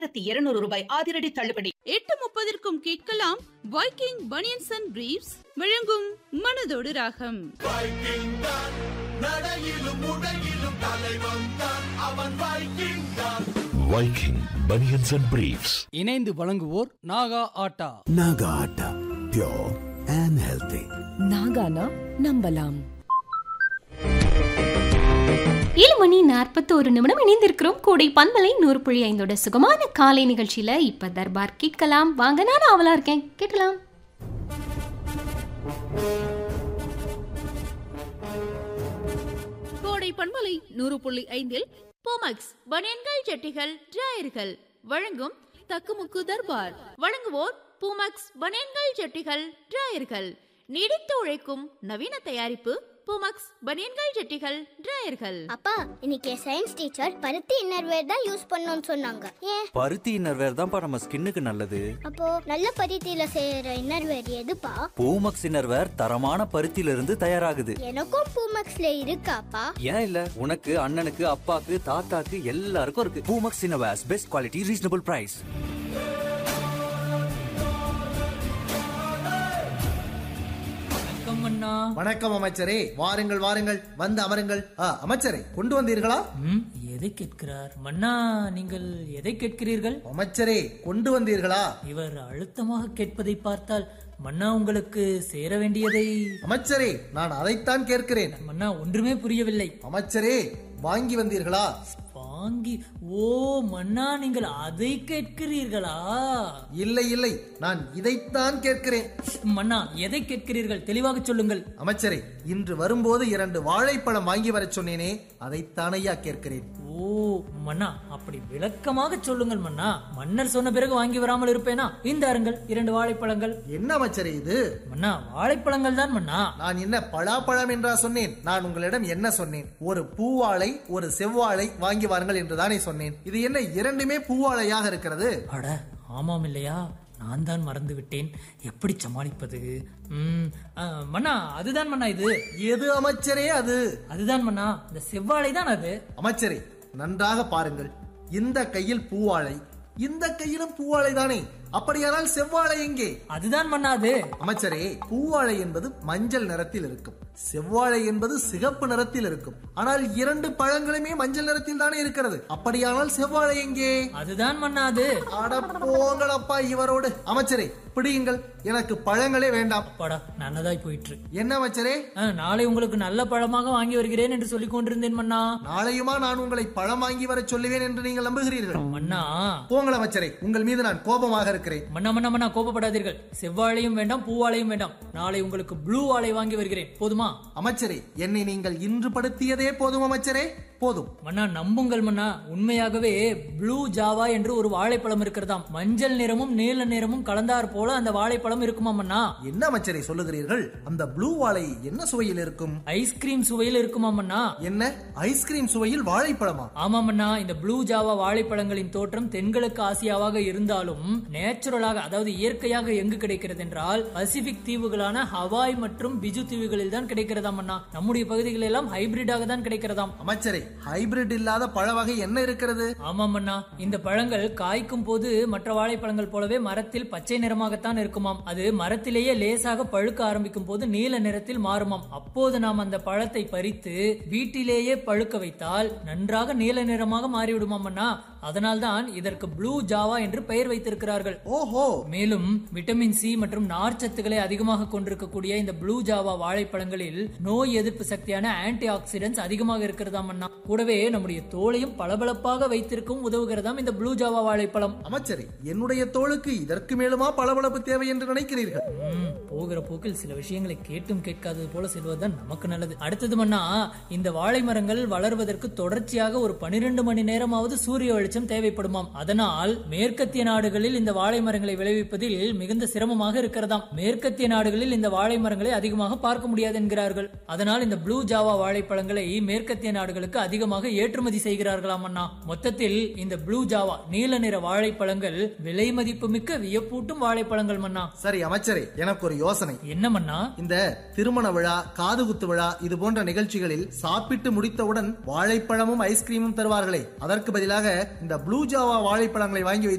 ஆயிரத்தி இருநூறு ரூபாய் அதிரடி தள்ளுபடி எட்டு முப்பதற்கும் கேட்கலாம் வைக்கிங் பனியன்ஸ் அண்ட் பிரீவ்ஸ் வழங்கும் மனதோடு ராகம் வைக்கிங் தான் நடையிலும் உடையிலும் தலைவன் தான் அவன் வைக்கிங் தான் Viking Bunions and Briefs. இணைந்து வழங்குவோர் Naga atta Naga atta pure and healthy நாகானா நம்பலாம் ஏழு மணி நாற்பத்தோரு நிமிடம் இணைந்திருக்கிறோம் கோடை பண்பலை நூறு புள்ளி ஐந்தோட சுகமான காலை நிகழ்ச்சியில இப்ப தர்பார் கேட்கலாம் வாங்க நான் ஆவலா இருக்கேன் கேட்கலாம் கோடை பண்பலை நூறு புள்ளி ஐந்தில் போமக்ஸ் பனியன்கள் ஜட்டிகள் டிராயர்கள் வழங்கும் தக்குமுக்கு தர்பார் வழங்குவோர் பூமக்ஸ் பனியன்கள் ஜட்டிகள் டிராயர்கள் நீடித்து உழைக்கும் நவீன தயாரிப்பு பூமக்ஸ் பனியன்கள் ஜட்டிகள் டிராயர்கள் அப்பா இன்னைக்கு சயின்ஸ் டீச்சர் பருத்தி இன்னர்வேர் தான் யூஸ் பண்ணணும்னு சொன்னாங்க ஏன் பருத்தி இன்னர்வேர் தான்ப்பா நம்ம ஸ்கின்னுக்கு நல்லது அப்போ நல்ல பருத்தியில செய்யற இன்னர்வேர் எதுப்பா பூமக்ஸ் இன்னர்வேர் தரமான பருத்தியில இருந்து தயாராகுது எனக்கும் பூமக்ஸ்ல இருக்காப்பா ஏன் இல்ல உனக்கு அண்ணனுக்கு அப்பாக்கு தாத்தாக்கு எல்லாருக்கும் இருக்கு Poomex innerwears best quality reasonable price வணக்கம் அமைச்சரே வாருங்கள் வாருங்கள் வந்து அமருங்கள் ஆ, அமைச்சரே கொண்டு வந்தீர்களா ம், எதை கேட்கிறார் மன்னா நீங்கள் எதை கேட்கிறீர்கள் அமைச்சரே கொண்டு வந்தீர்களா இவர் அழுத்தமாக கேட்பதை பார்த்தால் மன்னா உங்களுக்கு சேர வேண்டியதை அமைச்சரே நான் அதைத்தான் கேட்கிறேன் மன்னா ஒன்றுமே புரியவில்லை அமைச்சரே வாங்கி வந்தீர்களா வாங்கி ஓ மன்னா நீங்கள் அதை கேட்கிறீர்களா இல்லை இல்லை நான் இதைத்தான் கேட்கிறேன் மன்னா எதை கேட்கிறீர்கள் தெளிவாக சொல்லுங்கள் அமைச்சரே இன்று வரும்போது இரண்டு வாழைப்பழம் வாங்கி வரச் சொன்னேனே அதைத்தானையா கேட்கிறேன் ஓ மன்னா அப்படி விளக்கமாக சொல்லுங்கள் மன்னா மன்னர் சொன்ன பிறகு வாங்கி வராமல் இருப்பேனா இந்த அருங்கள் இரண்டு வாழைப்பழங்கள் என்ன அமைச்சரே இது மன்னா வாழைப்பழங்கள் தான் மன்னா நான் என்ன பலாப்பழம் என்றா சொன்னேன் நான் உங்களிடம் என்ன சொன்னேன் ஒரு பூவாழை ஒரு செவ்வாழை வாங்கி வாருங்கள் என்று தானே சொன்னேன் இது என்ன இரண்டுமே பூவாழையாக இருக்கிறது அட ஆமாம் இல்லையா நான் தான் மறந்து விட்டேன் எப்படி சமாளிப்பது ம், ஆ, மன்னா அதுதான் மன்னா இது எது அமைச்சரே அது அதுதான் மன்னா இந்த செவ்வாழை தான் அது அமைச்சரே நன்றாக பாருங்கள் இந்த கையில் பூவாழை இந்த கையிலும் பூவாழை தானே அப்படியானால் செவ்வாழை எங்கே அதுதான் மன்னா அது அமைச்சரே பூவாழை என்பது மஞ்சள் நிறத்தில் இருக்கும் செவ்வாழை என்பது சிகப்பு நிறத்தில் இருக்கும் ஆனால் இரண்டு பழங்களுமே மஞ்சள் நிறத்தில் தானே இருக்கிறது அப்படியானால் செவ்வாழை எங்கே அதுதான் மன்னா அது அட போங்களப்பா இவரோடு அமைச்சரே பிடியுங்கள் எனக்கு பழங்களே வேண்டாம் அப்பாடா நல்லதாய் போயிற்று என்ன அமைச்சரே ஆ, நாளை உங்களுக்கு நல்ல பழமாக வாங்கி வருகிறேன் என்று சொல்லிக் கொண்டிருந்தேன் மன்னா நாளையுமா நான் உங்களை பழம் வாங்கி வரச் சொல்லுவேன் என்று நீங்கள் நம்புகிறீர்கள் மன்னா போங்கள் அமைச்சரே உங்கள் மீது நான் கோபமாக இருக்கிறேன் மன்னா மன்னா மன்னா கோபப்படாதீர்கள் செவ்வாழையும் வேண்டாம் பூவாழையும் வேண்டாம் நாளை உங்களுக்கு ப்ளூ வாழை வாங்கி வருகிறேன் போதுமா அமைச்சரே என்னை நீங்கள் இன்று படுத்தியதே போதும் அமைச்சரே போதும் மன்னா நம்புங்கள் மன்னா உண்மையாகவே ப்ளூ ஜாவா என்று ஒரு வாழைப்பழம் இருக்கிறதாம் மஞ்சள் நிறமும் நீல நிறமும் கலந்தார் போல அந்த வாழைப்பழம் இருக்குமா மன்னா என்ன அமைச்சரே சொல்லுகிறீர்கள் அந்த ப்ளூ வாழை என்ன சுவையில் இருக்கும் ஐஸ்கிரீம் சுவையில் இருக்குமா மன்னா என்ன ஐஸ்கிரீம் சுவையில் வாழைப்பழமா ஆமா மன்னா இந்த ப்ளூ ஜாவா வாழைப்பழங்களின் தோற்றம் தென்கிழக்கு ஆசியாவாக இருந்தாலும் நேச்சுரலாக அதாவது இயற்கையாக எங்கு கிடைக்கிறது என்றால் பசிபிக் தீவுகளான ஹவாய் மற்றும் பிஜு தீவுகளில் தான் கிடைக்கிறதாம் மன்னா நம்முடைய பகுதிகள் எல்லாம் ஹைபிரிடாக தான் கிடைக்கிறதாம் அமைச்சரே ஹைபிரிட் இல்லாத பழ வகை என்ன இருக்கிறது ஆமாம் அண்ணா இந்த பழங்கள் காய்க்கும் போது மற்ற வாழைப்பழங்கள் போலவே மரத்தில் பச்சை நிறமாகத்தான் இருக்குமாம் அது மரத்திலேயே லேசாக பழுக்க ஆரம்பிக்கும் போது நீல நிறத்தில் மாறுமாம் அப்போது நாம் அந்த பழத்தை பறித்து வீட்டிலேயே பழுக்க வைத்தால் நன்றாக நீல நிறமாக மாறிவிடுமாம் அண்ணா அதனால்தான் இதற்கு ப்ளூ ஜாவா என்று பெயர் வைத்திருக்கிறார்கள் ஓஹோ மேலும் விட்டமின் சி மற்றும் நார்ச்சத்துக்களை அதிகமாக கொண்டிருக்கக்கூடிய இந்த ப்ளூ ஜாவா வாழைப்பழங்களில் நோய் எதிர்ப்பு சக்தியான ஆன்டி ஆக்சிடென்ட்ஸ் அதிகமாக இருக்கிறதாம் அண்ணா கூடவே நம்முடைய தோலையும் பளபளப்பாக வைத்திருக்கும் உதவுகிறதாம் இந்த ப்ளூ ஜாவா வாழைப்பழம் அமைச்சரே என்னுடைய தோளுக்கு இதற்கு மேலுமா பளபளப்பு தேவை என்று நினைக்கிறீர்கள் ம், போகிற போக்கில் சில விஷயங்களை கேட்டும் கேட்காதது போல செல்வதுதான் நமக்கு நல்லது அடுத்தது மன்னா இந்த வாழை மரங்கள் வளர்வதற்கு தொடர்ச்சியாக ஒரு பனிரெண்டு மணி நேரமாவது சூரிய வெளிச்சம் தேவைப்படுமாம் அதனால் மேற்கத்திய நாடுகளில் இந்த வாழை மரங்களை விளைவிப்பதில் மிகுந்த சிரமமாக இருக்கிறதாம் மேற்கத்திய நாடுகளில் இந்த வாழை மரங்களை அதிகமாக பார்க்க முடியாது என்கிறார்கள் அதனால் இந்த ப்ளூ ஜாவா வாழைப்பழங்களை மேற்கத்திய நாடுகளுக்கு அதிகமாக ஏற்றுமதி செய்கிறார்களாம் அண்ணா மொத்தத்தில் இந்த ப்ளூ ஜாவா நீல நிற வாழைப்பழங்கள் விலை மதிப்பு மிக்க வியப்பூட்டும் வாழைப்பழங்கள் மன்னா சரி அமைச்சரே எனக்கு ஒரு யோசனை என்ன மன்னா இந்த திருமண விழா காதுகுத்து விழா இது போன்ற நிகழ்ச்சிகளில் சாப்பிட்டு முடித்தவுடன் வாழைப்பழமும் ஐஸ்கிரீமும் தருவார்களே அதற்கு பதிலாக இந்த ப்ளூ ஜாவா வாழைப்பழங்களை வாங்கி வைத்து